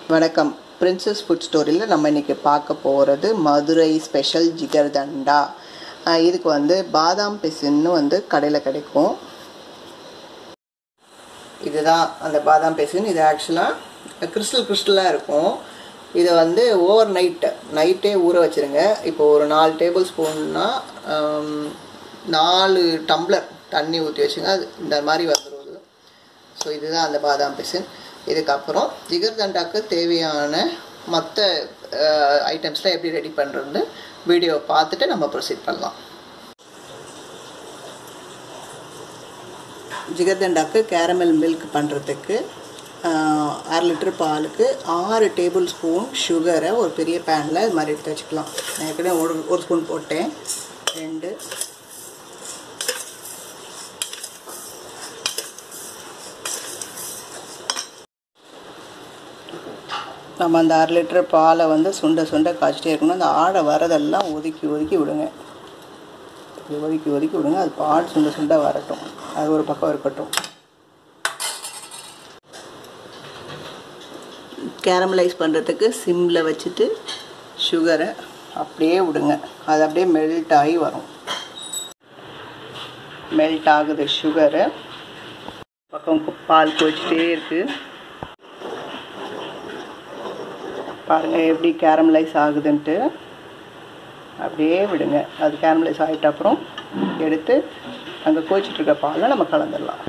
வணக்கம் princess food ஸ்டோரியில் நம்ம இன்றைக்கி பார்க்க போகிறது மதுரை ஸ்பெஷல் ஜிகர்தண்டா ஆஹ் இதுக்கு வந்து பாதாம் பிசின்னு வந்து கடையில் கிடைக்கும் இதுதான் அந்த பாதாம் பிசின் இது ஆக்சுவலாக கிறிஸ்டல் கிறிஸ்டலாக இருக்கும் இதை வந்து ஓவர் நைட்டு நைட்டே ஊற வச்சுருங்க இப்போ ஒரு நாலு டேபிள் ஸ்பூன்னா நாலு டம்ளர் தண்ணி ஊற்றி வச்சுங்க அது இந்த மாதிரி வந்துடும் இது ஸோ இதுதான் அந்த பாதாம் பிசின் இதுக்கப்புறம் ஜிகர்தண்டாக்கு தேவையான மற்ற ஐட்டம்ஸ்லாம் எப்படி ரெடி பண்ணுறதுன்னு வீடியோ பார்த்துட்டு நம்ம ப்ரொசீட் பண்ணலாம் ஜிகர்தண்டாக்கு கேரமல் மில்க் பண்ணுறதுக்கு அரை லிட்டர் பாலுக்கு ஆறு டேபிள் ஸ்பூன் சுகரை ஒரு பெரிய பேனில் இது மாதிரி எடுத்து வச்சுக்கலாம் நான் ஏற்கனவே ஒரு ஒரு ஸ்பூன் போட்டேன் ரெண்டு நம்ம அந்த அரை லிட்டர் பாலை வந்து சுண்ட சுண்ட காய்ச்சிட்டே இருக்கணும் அந்த ஆடை வரதெல்லாம் ஒதுக்கி ஒதுக்கி விடுங்க இது ஒதுக்கி ஒதுக்கி விடுங்க அது பால் சுண்ட சுண்ட வரட்டும் அது ஒரு பக்கம் இருக்கட்டும் கேரமலைஸ் பண்ணுறதுக்கு சிம்மில் வச்சுட்டு சுகரை அப்படியே விடுங்க அது அப்படியே மெல்ட் ஆகி வரும் மெல்ட் ஆகுது சுகரு பக்கம் பால் கொதிச்சிட்டே இருக்குது பாருங்கள் எப்படி கேரமலைஸ் ஆகுதுன்ட்டு அப்படியே விடுங்க அது கேரமலைஸ் ஆகிட்ட அப்புறம் எடுத்து அங்கே கோச்சிட்ருக்க பாலில் நம்ம கலந்துடலாம்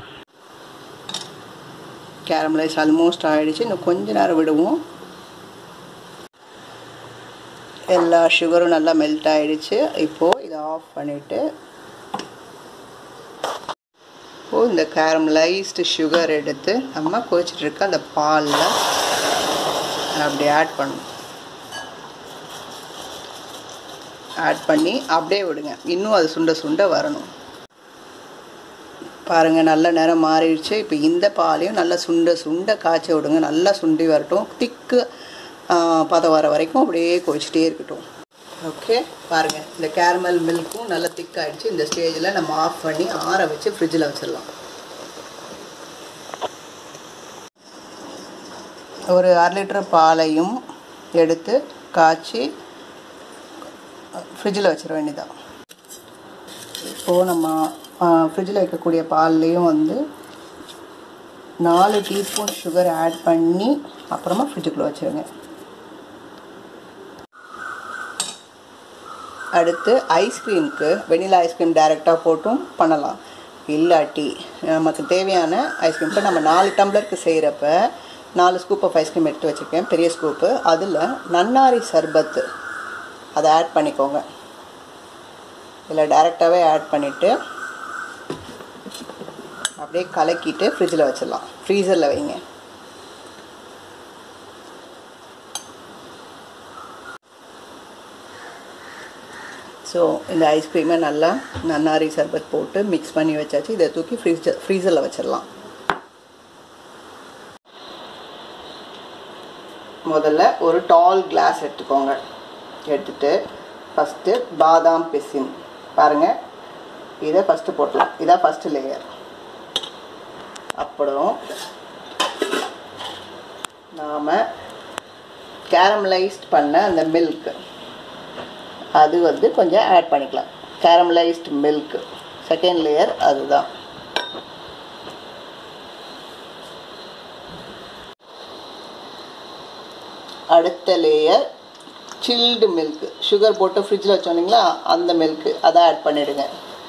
கேரமலைஸ் ஆல்மோஸ்ட் ஆகிடுச்சு இன்னும் கொஞ்ச நேரம் விடுவோம் எல்லா சுகரும் நல்லா மெல்ட் ஆகிடுச்சு இப்போது இதை ஆஃப் பண்ணிவிட்டு இப்போது இந்த கேரமலைஸ்டு சுகர் எடுத்து நம்ம கோச்சிட்ருக்க அந்த பாலில் அப்படி ஆட் பண்ணணும் ஆட் பண்ணி அப்படியே விடுங்க இன்னும் அது சுண்ட சுண்ட வரணும் பாருங்கள் நல்ல நேரம் மாறிடுச்சு இப்போ இந்த பாலையும் நல்லா சுண்ட சுண்ட காய்ச்ச விடுங்க நல்லா சுண்டி வரட்டும் திக்கு பதம் வர வரைக்கும் அப்படியே கொதிச்சிட்டே இருக்கட்டும் ஓகே பாருங்கள் இந்த கேரமல் மில்க்கும் நல்லா திக்காயிடுச்சு இந்த ஸ்டேஜில் நம்ம ஆஃப் பண்ணி ஆற வச்சு ஃப்ரிட்ஜில் வச்சிடலாம் ஒரு அரை லிட்டர் பாலையும் எடுத்து காய்ச்சி ஃப்ரிட்ஜில் வச்சிட வேண்டியதான் இப்போது நம்ம ஃப்ரிட்ஜில் வைக்கக்கூடிய பால்லையும் வந்து நாலு டீஸ்பூன் சுகர் ஆட் பண்ணி அப்புறமா ஃப்ரிட்ஜுக்குள்ளே வச்சுருங்க அடுத்து ஐஸ்கிரீமுக்கு வெனிலா ஐஸ்கிரீம் டைரெக்டாக போட்டும் பண்ணலாம் இல்லாட்டி நமக்கு தேவையான ஐஸ்கிரீம் இப்போ நம்ம நாலு டம்ளருக்கு செய்கிறப்ப நாலு ஸ்கூப் ஆஃப் ஐஸ்கிரீம் எடுத்து வச்சுருக்கேன் பெரிய ஸ்கூப்பு அதில் நன்னாரி சர்பத்து அதை ஆட் பண்ணிக்கோங்க இதில் டைரெக்டாகவே ஆட் பண்ணிவிட்டு அப்படியே கலக்கிட்டு ஃப்ரிட்ஜில் வச்சிடலாம் ஃப்ரீசரில் வைங்க ஸோ இந்த ஐஸ்கிரீமை நல்லா நன்னாரி சர்பத் போட்டு மிக்ஸ் பண்ணி வச்சாச்சு இதை தூக்கி ஃப்ரீசர் ஃப்ரீசரில் வச்சிடலாம் முதல்ல ஒரு டால் கிளாஸ் எடுத்துக்கோங்க எடுத்துட்டு ஃபஸ்ட்டு பாதாம் பிசின் பாருங்கள் இதை ஃபஸ்ட்டு போட்டலாம் இதான் ஃபஸ்ட்டு லேயர் அப்புறம் நாம் கேரமலைஸ்ட் பண்ண அந்த மில்க் அது வந்து கொஞ்சம் ஆட் பண்ணிக்கலாம் கேரமலைஸ்ட் மில்க் செகண்ட் லேயர் அதுதான் அடுத்த லேயர் சில்டு மில்க் சுகர் போட்டு ஃப்ரிட்ஜில் வச்சோன்னீங்களா அந்த மில்க்கு அதை ஆட் பண்ணிவிடுங்க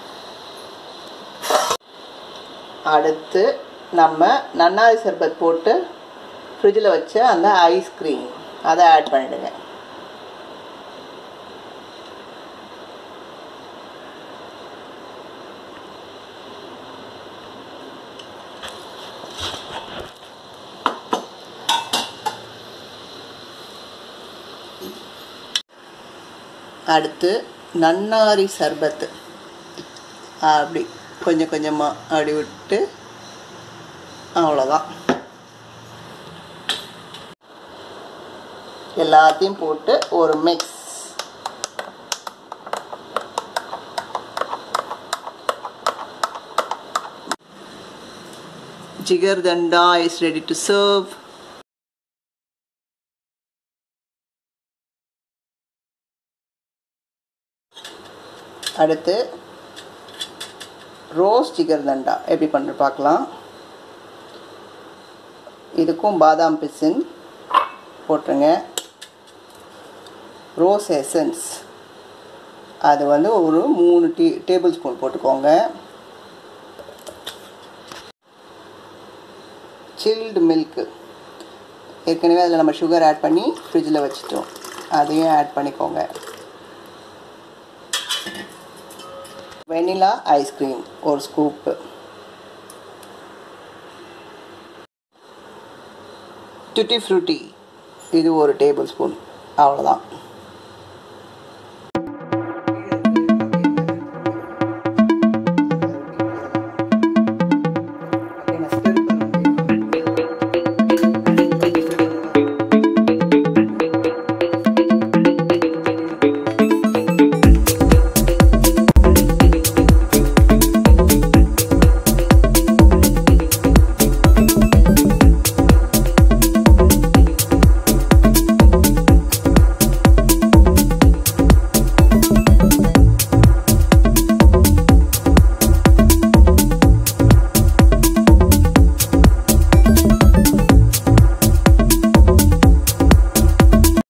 அடுத்து நம்ம நன்னாரி சர்பத் போட்டு ஃப்ரிட்ஜில் வச்ச அந்த ஐஸ்கிரீம் அதை ஆட் பண்ணிவிடுங்க அடுத்து நன்னாரி சர்பத்து அப்படி கொஞ்சம் கொஞ்சமாக அப்படி விட்டு அவ்வளோதான் எல்லாத்தையும் போட்டு ஒரு mix Jigardanda is ready to serve. அடுத்து ரோஸ் ஜிகர் தண்டா எப்படி பண்ணுற பார்க்கலாம் இதுக்கும் பாதாம் பிசின் போட்டுருங்க ரோஸ் எசன்ஸ் அது வந்து ஒரு மூணு டீ டேபிள் ஸ்பூன் போட்டுக்கோங்க சில்டு மில்க்கு ஏற்கனவே அதில் நம்ம சுகர் ஆட் பண்ணி ஃப்ரிட்ஜில் வச்சுட்டோம் அதையும் ஆட் பண்ணிக்கோங்க வெனிலா ஐஸ்கிரீம் ஒரு ஸ்கூப்பு டுட்டி ஃப்ரூட்டி இது ஒரு டேபிள் ஸ்பூன் அவ்வளோதான்